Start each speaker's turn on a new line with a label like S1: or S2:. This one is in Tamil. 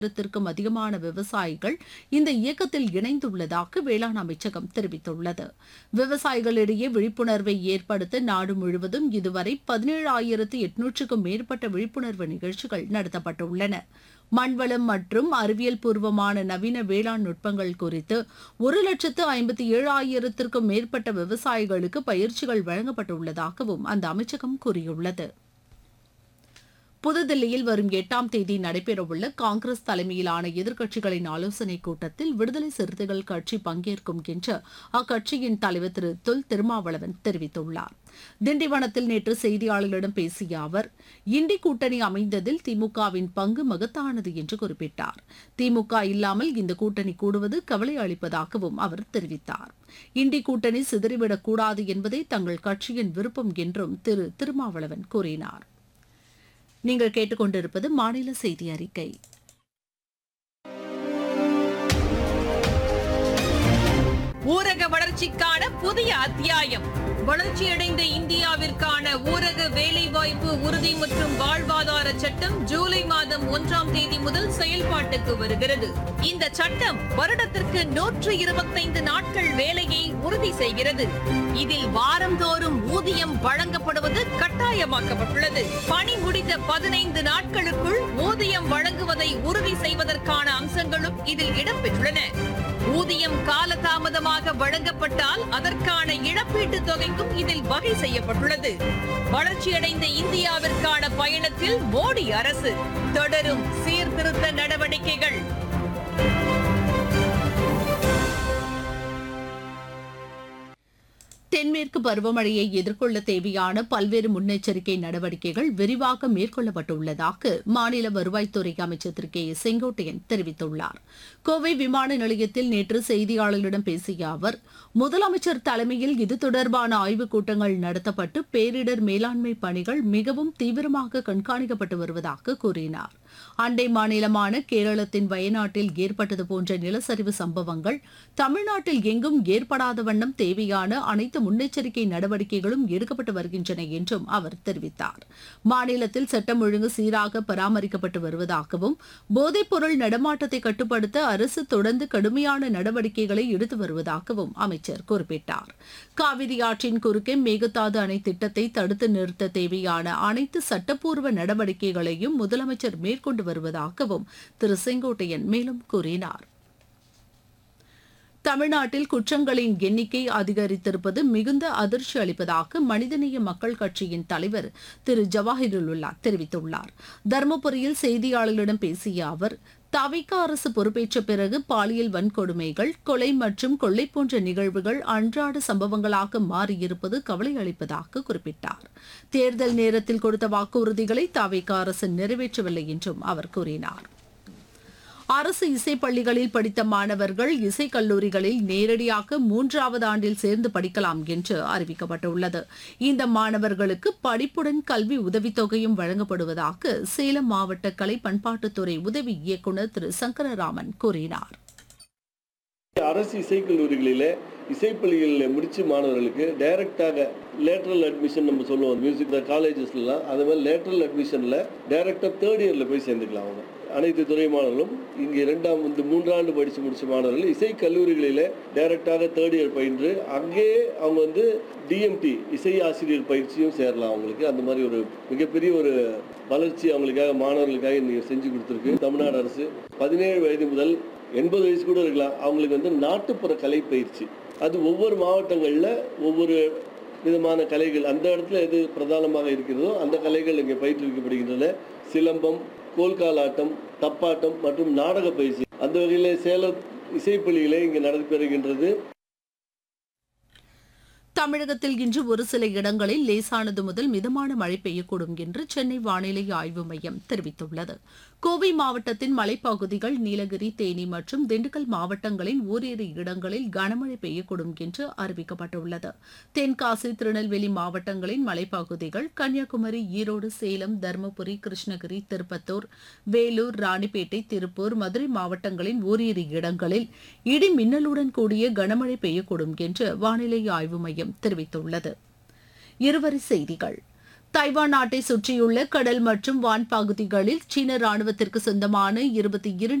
S1: ஆயிரத்திற்கும் அதிகமான விவசாயிகள் இந்த இயக்கத்தில் இணைந்துள்ளதாக வேளாண் அமைச்சகம் தெரிவித்துள்ளது விவசாயிகளிடையே விழிப்புணர்வை ஏற்படுத்த நாடு முழுவதும் இதுவரை பதினேழாயிரத்து எட்நூற்றுக்கும் மேற்பட்ட விழிப்புணர்வு நிகழ்ச்சிகள் நடத்தப்பட்டுள்ளன மண்வளம் மற்றும் அறிவியல் பூர்வமான நவீன வேளாண் நுட்பங்கள் குறித்து ஒரு லட்சத்து ஐம்பத்தி ஏழாயிரத்திற்கும் மேற்பட்ட விவசாயிகளுக்கு பயிற்சிகள் வழங்கப்பட்டுள்ளதாகவும் அந்த அமைச்சகம் கூறியுள்ளது புதுதில்லியில் வரும் எட்டாம் தேதி நடைபெறவுள்ள காங்கிரஸ் தலைமையிலான எதிர்க்கட்சிகளின் ஆலோசனைக் கூட்டத்தில் விடுதலை சிறுத்தைகள் கட்சி பங்கேற்கும் என்று அக்கட்சியின் தலைவர் திரு தொல் திருமாவளவன் தெரிவித்துள்ளார் திண்டிவனத்தில் நேற்று செய்தியாளர்களிடம் பேசிய அவர் இண்டி கூட்டணி அமைந்ததில் திமுகவின் பங்கு மகத்தானது என்று குறிப்பிட்டார் திமுக இல்லாமல் இந்த கூட்டணி கூடுவது கவலை அளிப்பதாகவும் அவர் தெரிவித்தார் இண்டி கூட்டணி சிதறிவிடக் கூடாது என்பதே தங்கள் கட்சியின் விருப்பம் என்றும் திரு திருமாவளவன் கூறினார் நீங்கள் கேட்டுக்கொண்டிருப்பது மாநில செய்தி அறிக்கை
S2: ஊரக வளர்ச்சிக்கான புதிய அத்தியாயம் வளர்ச்சியடைந்த இந்தியாவிற்கான ஊரக வேலைவாய்ப்பு உறுதி மற்றும் வாழ்வாதார சட்டம் ஜூலை மாதம் ஒன்றாம் தேதி முதல் செயல்பாட்டுக்கு வருகிறது இந்த சட்டம் வருடத்திற்கு நூற்று இருபத்தைந்து நாட்கள் வேலையை உறுதி செய்கிறது இதில் வாரந்தோறும் ஊதியம் வழங்கப்படுவது கட்டாயமாக்கப்பட்டுள்ளது பணி முடிந்த பதினைந்து நாட்களுக்குள் ஊதியம் வழங்குவதை உறுதி செய்வதற்கான அம்சங்களும் இதில் இடம்பெற்றுள்ளன ஊதியம் காலதாமதமாக வழங்கப்பட்டால் அதற்கான இழப்பீட்டுத் தொகைக்கும் இதில் வகை செய்யப்பட்டுள்ளது வளர்ச்சியடைந்த இந்தியாவிற்கான பயணத்தில் மோடி அரசு தொடரும் சீர்திருத்த நடவடிக்கைகள்
S1: தென்மேற்கு பருவமழையை எதிர்கொள்ள தேவையான பல்வேறு முன்னெச்சரிக்கை நடவடிக்கைகள் விரிவாக மேற்கொள்ளப்பட்டுள்ளதாக மாநில வருவாய்த்துறை அமைச்சர் திரு கே எஸ் செங்கோட்டையன் தெரிவித்துள்ளார் கோவை விமான நிலையத்தில் நேற்று செய்தியாளர்களிடம் பேசிய அவர் முதலமைச்சர் தலைமையில் இது தொடர்பான ஆய்வுக் கூட்டங்கள் நடத்தப்பட்டு பேரிடர் மேலாண்மை பணிகள் மிகவும் தீவிரமாக கண்காணிக்கப்பட்டு வருவதாக கூறினார் அண்டை மாநிலமான கேரளத்தின் வயநாட்டில் ஏற்பட்டது போன்ற நிலச்சரிவு சம்பவங்கள் தமிழ்நாட்டில் எங்கும் ஏற்படாத வண்ணம் தேவையான அனைத்து முன்னெச்சரிக்கை நடவடிக்கைகளும் எடுக்கப்பட்டு வருகின்றன என்றும் அவர் தெரிவித்தார் மாநிலத்தில் சட்டம் ஒழுங்கு சீராக பராமரிக்கப்பட்டு வருவதாகவும் போதைப்பொருள் நடமாட்டத்தை கட்டுப்படுத்த அரசு தொடர்ந்து கடுமையான நடவடிக்கைகளை எடுத்து வருவதாகவும் அமைச்சர் குறிப்பிட்டார் காவிரி ஆற்றின் குறுக்கே மேகதாது அணை திட்டத்தை தடுத்து நிறுத்த தேவையான அனைத்து சட்டப்பூர்வ நடவடிக்கைகளையும் முதலமைச்சர் மேற்கொண்டு வருவதாகவும் திரு செங்கோட்டையன் மேலும் கூறினார் தமிழ்நாட்டில் குற்றங்களின் எண்ணிக்கை அதிகரித்திருப்பது மிகுந்த அதிர்ச்சி அளிப்பதாக மனிதநேய மக்கள் கட்சியின் தலைவர் திரு ஜவாஹிருல்லா தெரிவித்துள்ளார் தருமபுரியில் செய்தியாளர்களிடம் பேசிய அவர் தவிக அரசு பொறுப்பேற்ற பிறகு பாலியல் வன்கொடுமைகள் கொலை மற்றும் கொள்ளை போன்ற நிகழ்வுகள் அன்றாட சம்பவங்களாக மாறியிருப்பது கவலை அளிப்பதாக குறிப்பிட்டார் தேர்தல் நேரத்தில் கொடுத்த வாக்குறுதிகளை தவிக அரசு நிறைவேற்றவில்லை என்றும் அவர் கூறினார் அரசு இசைப்பள்ளிகளில் படித்த மாணவர்கள் இசைக் கல்லூரிகளில் நேரடியாக மூன்றாவது ஆண்டில் சேர்ந்து படிக்கலாம் என்று அறிவிக்கப்பட்டுள்ளது இந்த மாணவர்களுக்கு படிப்புடன் கல்வி உதவித்தொகையும் வழங்கப்படுவதாக சேலம் மாவட்ட கலை பண்பாட்டுத்துறை உதவி இயக்குநர் திரு சங்கரராமன் கூறினார்
S3: அரசு இசைக்கல்லூரிகளில் இசைப்பள்ளிகளில் முடிச்ச மாணவர்களுக்கு டைரக்டாக லேட்ரல் அட்மிஷன் நம்ம சொல்லுவோம் மியூசிக் காலேஜஸ்லாம் அது மாதிரி லேட்ரல் அட்மிஷனில் டைரக்டாக தேர்ட் இயரில் போய் சேர்ந்துக்கலாம் அவங்க அனைத்து துறை மாணவர்களும் இங்கே இரண்டாம் இந்த மூன்றாண்டு படித்து முடிச்ச மாணவர்கள் இசை கல்லூரிகளில் டைரக்டாக தேர்ட் இயர் பயின்று அங்கேயே அவங்க வந்து டிஎம்டி இசை ஆசிரியர் பயிற்சியும் சேரலாம் அவங்களுக்கு அந்த மாதிரி ஒரு மிகப்பெரிய ஒரு வளர்ச்சி அவங்களுக்காக மாணவர்களுக்காக இன்னைக்கு செஞ்சு கொடுத்துருக்கு தமிழ்நாடு அரசு பதினேழு வயது முதல் எண்பது வயசு கூட இருக்கலாம் அவங்களுக்கு வந்து நாட்டுப்புற கலை பயிற்சி அது ஒவ்வொரு மாவட்டங்களில் ஒவ்வொரு விதமான கலைகள் அந்த இடத்துல எது பிரதானமாக இருக்கிறதோ அந்த கலைகள் இங்கே பயிற்றுவிக்கப்படுகின்றன சிலம்பம் கோல்காலாட்டம் தப்பாட்டம் மற்றும் நாடக பயிற்சி அந்த வகையில் சேலம் இசைப்பள்ளிகளே இங்கே நடைபெறுகின்றது
S1: தமிழகத்தில் இன்று ஒரு சில இடங்களில் லேசானது முதல் மிதமான மழை பெய்யக்கூடும் என்று சென்னை வானிலை ஆய்வு மையம் தெரிவித்துள்ளது கோவை மாவட்டத்தின் மலைப்பகுதிகள் நீலகிரி தேனி மற்றும் திண்டுக்கல் மாவட்டங்களின் ஓரிரு இடங்களில் கனமழை பெய்யக்கூடும் என்று அறிவிக்கப்பட்டுள்ளது தென்காசி திருநெல்வேலி மாவட்டங்களின் மலைப்பகுதிகள் கன்னியாகுமரி ஈரோடு சேலம் தருமபுரி கிருஷ்ணகிரி திருப்பத்தூர் வேலூர் ராணிப்பேட்டை திருப்பூர் மதுரை மாவட்டங்களின் ஓரிரு இடங்களில் இடி மின்னலுடன் கூடிய கனமழை பெய்யக்கூடும் என்று வானிலை ஆய்வு மையம் தெரிவித்துள்ளது இருவரி செய்திகள் தைவான் நாட்டை சுற்றியுள்ள கடல் மற்றும் வான் பகுதிகளில் சீன ராணுவத்திற்கு சொந்தமான இருபத்தி இரண்டு